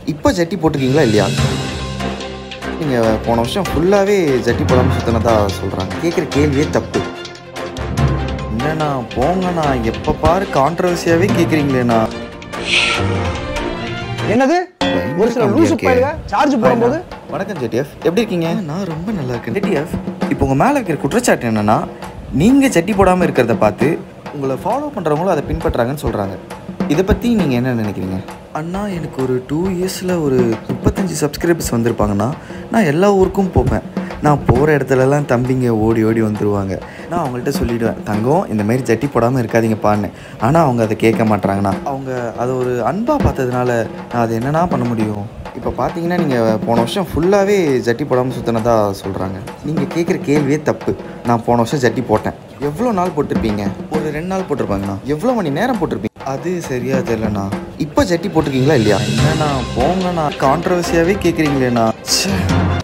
இப்போ ஜட்டி போட்டிருக்கீங்களா இல்லையா நீங்கள் போன வருஷம் ஃபுல்லாகவே ஜட்டி போடாமல் சுற்றினதா சொல்கிறாங்க கேட்குற கேள்வியே தப்பு என்னண்ணா போங்கண்ணா எப்போ பாரு கான்ட்ரவர்சியாகவே கேட்குறீங்களேண்ணா என்னது ஒரு சில லூசு பயிலுங்க சார்ஜ் போடும்போது வணக்கம் ஜெட்டிஎஃப் எப்படி இருக்கீங்க நான் ரொம்ப நல்லா இருக்கேன் ஜெட்டிஎஃப் இப்போ உங்கள் மேலே வைக்கிற குற்றச்சாட்டு என்னன்னா நீங்கள் ஜட்டி போடாமல் இருக்கிறத பார்த்து உங்களை ஃபாலோ பண்ணுறவங்களும் அதை பின்பற்றுறாங்கன்னு சொல்கிறாங்க இதை பற்றி நீங்கள் என்ன நினைக்கிறீங்க அண்ணா எனக்கு ஒரு டூ இயர்ஸில் ஒரு முப்பத்தஞ்சு சப்ஸ்கிரைபர்ஸ் வந்திருப்பாங்கன்னா நான் எல்லா ஊருக்கும் போவேன் நான் போகிற இடத்துலலாம் தம்பிங்க ஓடி ஓடி வந்துருவாங்க நான் அவங்கள்ட்ட சொல்லிடுவேன் தங்கம் இந்த மாதிரி ஜட்டி போடாமல் இருக்காதீங்கப்பான்னு ஆனால் அவங்க அதை கேட்க மாட்றாங்கண்ணா அவங்க அதை ஒரு அன்பாக பார்த்ததுனால நான் அதை என்னண்ணா பண்ண முடியும் இப்போ பார்த்தீங்கன்னா நீங்கள் போன வருஷம் ஃபுல்லாகவே ஜட்டி போடாமல் சுற்றினதா சொல்கிறாங்க நீங்கள் கேட்குற கேள்வியே தப்பு நான் போன வருஷம் ஜட்டி போட்டேன் எவ்வளோ நாள் போட்டிருப்பீங்க ஒரு ரெண்டு நாள் போட்டிருப்பாங்கண்ணா எவ்வளோ மணி நேரம் போட்டிருப்பீங்க அது சரியா தெரியலண்ணா இப்போ ஜட்டி போட்டிருக்கீங்களா இல்லையா என்னண்ணா போங்கண்ணா கான்ட்ரவர்சியாகவே கேட்குறீங்களேண்ணா ச்சே